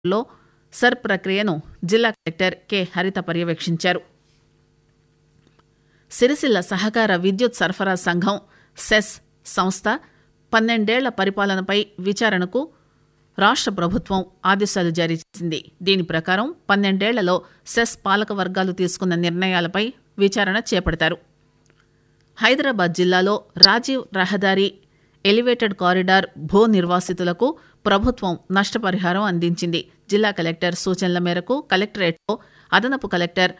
లో సర్ ప్రక్రియను జిల్లా కలెక్టర్ కె హరిత పర్యవేక్షించారు సిరిసిల్ల సహకార విద్యుత్ సరఫరా సంఘం సెస్ సంస్థ పన్నెండేళ్ల పరిపాలనపై విచారణకు రాష్ట ప్రభుత్వం ఆదేశాలు జారీ చేసింది దీని ప్రకారం పన్నెండేళ్లలో సెస్ పాలక వర్గాలు తీసుకున్న నిర్ణయాలపై విచారణ చేపడతారు హైదరాబాద్ జిల్లాలో రాజీవ్ రహదారి ఎలివేటెడ్ కారిడార్ భూ నిర్వాసితులకు ప్రభుత్వం నష్టపరిహారం అందించింది జిల్లా కలెక్టర్ సూచనల మేరకు కలెక్టరేట్లో అదనపు కలెక్టర్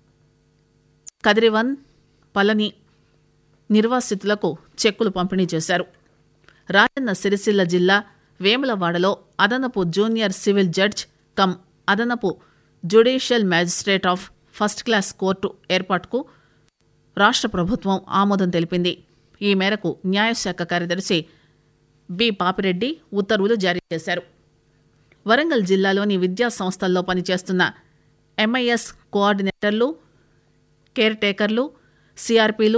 కదిరివన్ పళని నిర్వాసితులకు చెక్కులు పంపిణీ చేశారు రాజన్న సిరిసిల్ల జిల్లా వేములవాడలో అదనపు జూనియర్ సివిల్ జడ్జ్ కమ్ అదనపు judicial magistrate of first class court ఏర్పాటుకు రాష్ట్ర ప్రభుత్వం ఆమోదం తెలిపింది ఈ మేరకు న్యాయశాఖ కార్యదర్శి బి పాపిరెడ్డి ఉత్తర్వులు జారీ చేశారు వరంగల్ జిల్లాలోని విద్యా సంస్థల్లో పనిచేస్తున్న ఎంఐఎస్ కోఆర్డినేటర్లు కేర్ టేకర్లు సిఆర్పీలు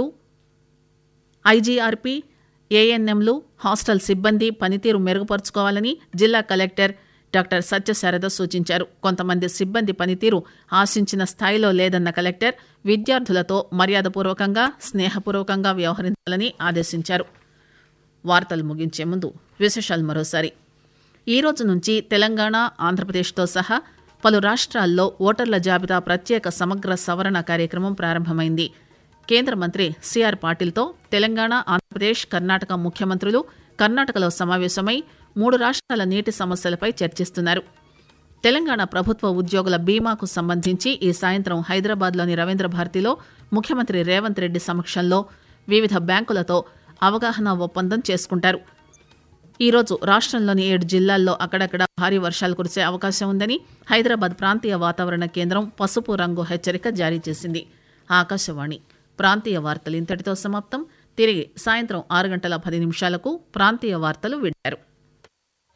ఐజీఆర్పీ ఏఎన్ఎంలు హాస్టల్ సిబ్బంది పనితీరు మెరుగుపరుచుకోవాలని జిల్లా కలెక్టర్ డాక్టర్ సత్యశారద సూచించారు కొంతమంది సిబ్బంది పనితీరు ఆశించిన స్థాయిలో లేదన్న కలెక్టర్ విద్యార్థులతో మర్యాదపూర్వకంగా స్నేహపూర్వకంగా వ్యవహరించాలని ఆదేశించారు వార్తలు ముగించే ముందు విశేషాలు మరోసారి ఈ రోజు నుంచి తెలంగాణ ఆంధ్రప్రదేశ్తో సహా పలు రాష్ట్రాల్లో ఓటర్ల జాబితా ప్రత్యేక సమగ్ర సవరణ కార్యక్రమం ప్రారంభమైంది కేంద్ర మంత్రి సిఆర్ పాటిల్తో తెలంగాణ ఆంధ్రప్రదేశ్ కర్ణాటక ముఖ్యమంత్రులు కర్ణాటకలో సమావేశమై మూడు రాష్ట్రాల నీటి సమస్యలపై చర్చిస్తున్నారు తెలంగాణ ప్రభుత్వ ఉద్యోగుల బీమాకు సంబంధించి ఈ సాయంత్రం హైదరాబాద్లోని రవీంద్ర భారతిలో ముఖ్యమంత్రి రేవంత్ రెడ్డి సమక్షంలో వివిధ బ్యాంకులతో అవగాహన ఒప్పందం చేసుకుంటారు ఈ రోజు రాష్ట్రంలోని ఏడు జిల్లాల్లో అక్కడక్కడ భారీ వర్షాలు కురిసే అవకాశం ఉందని హైదరాబాద్ ప్రాంతీయ వాతావరణ కేంద్రం పసుపు రంగు హెచ్చరిక జారీ చేసింది ఆకాశవాణి ప్రాంతీయ వార్తలు ఇంతటితో సమాప్తం తిరిగి సాయంత్రం ఆరు గంటల పది నిమిషాలకు ప్రాంతీయ వార్తలు వింటారు